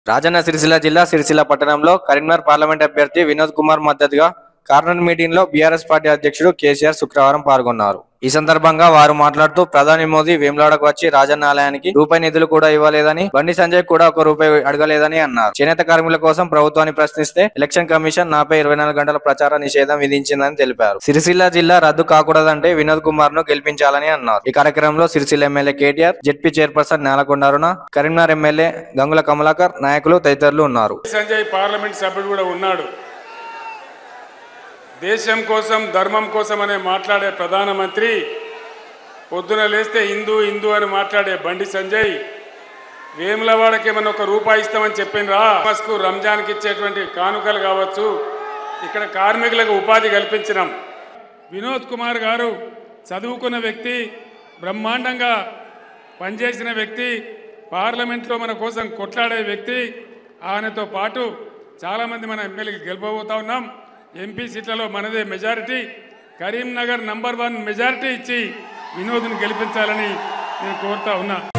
రాజన్న సిరిసిల్ల జిల్లా సిరిసిల్ల పట్టణంలో కరీంనగర్ పార్లమెంట్ అభ్యర్థి వినోద్ కుమార్ మద్దతుగా కార్నర్ మీటింగ్ లో బీఆర్ఎస్ పార్టీ అధ్యక్షుడు కేసీఆర్ శుక్రవారం పాల్గొన్నారు ఈ సందర్భంగా వారు మాట్లాడుతూ ప్రధాని మోదీ వేములాడకు వచ్చి రాజన్న ఆలయానికి రూపాయి నిధులు కూడా ఇవ్వలేదని బండి సంజయ్ కూడా ఒక రూపాయి అడగలేదని అన్నారు చేనేత కార్మికుల కోసం ప్రభుత్వాన్ని ప్రశ్నిస్తే ఎలక్షన్ కమిషన్ నాపై ఇరవై నాలుగు గంటల ప్రచార నిషేధం విధించిందని తెలిపారు సిరిసిల్ల జిల్లా రద్దు కాకూడదంటే వినోద్ కుమార్ ను గెలిపించాలని అన్నారు ఈ కార్యక్రమంలో Sircilla MLA KTR ZP chairperson Nelakonda Aruna Karimnagar MLA Gangula Kamalakar నాయకులు తదితరులు ఉన్నారు సంజయ్ పార్లమెంట్ సభ్యుడు కూడా ఉన్నాడు దేశం కోసం ధర్మం కోసం అనే మాట్లాడే ప్రధానమంత్రి పొద్దున లేస్తే హిందూ హిందూ అని మాట్లాడే బండి సంజయ్ వేములవాడకి ఏమన్నా ఒక రూపాయి ఇస్తామని చెప్పిండ్రా కు రంజాన్కి ఇచ్చేటువంటి కానుకలు కావచ్చు ఇక్కడ కార్మికులకు ఉపాధి కల్పించినాం వినోద్ కుమార్ గారు చదువుకున్న వ్యక్తి బ్రహ్మాండంగా పనిచేసిన వ్యక్తి పార్లమెంట్లో మన కోసం కొట్లాడే వ్యక్తి ఆయనతో పాటు చాలామంది మన ఎమ్మెల్యేకి గెలపబోతా ఉన్నాం ఎంపీ సీట్లలో మనదే majority Karimnagar number one majority ఇచ్చి వినోద్ని గెలిపించాలని నేను కోరుతా ఉన్నా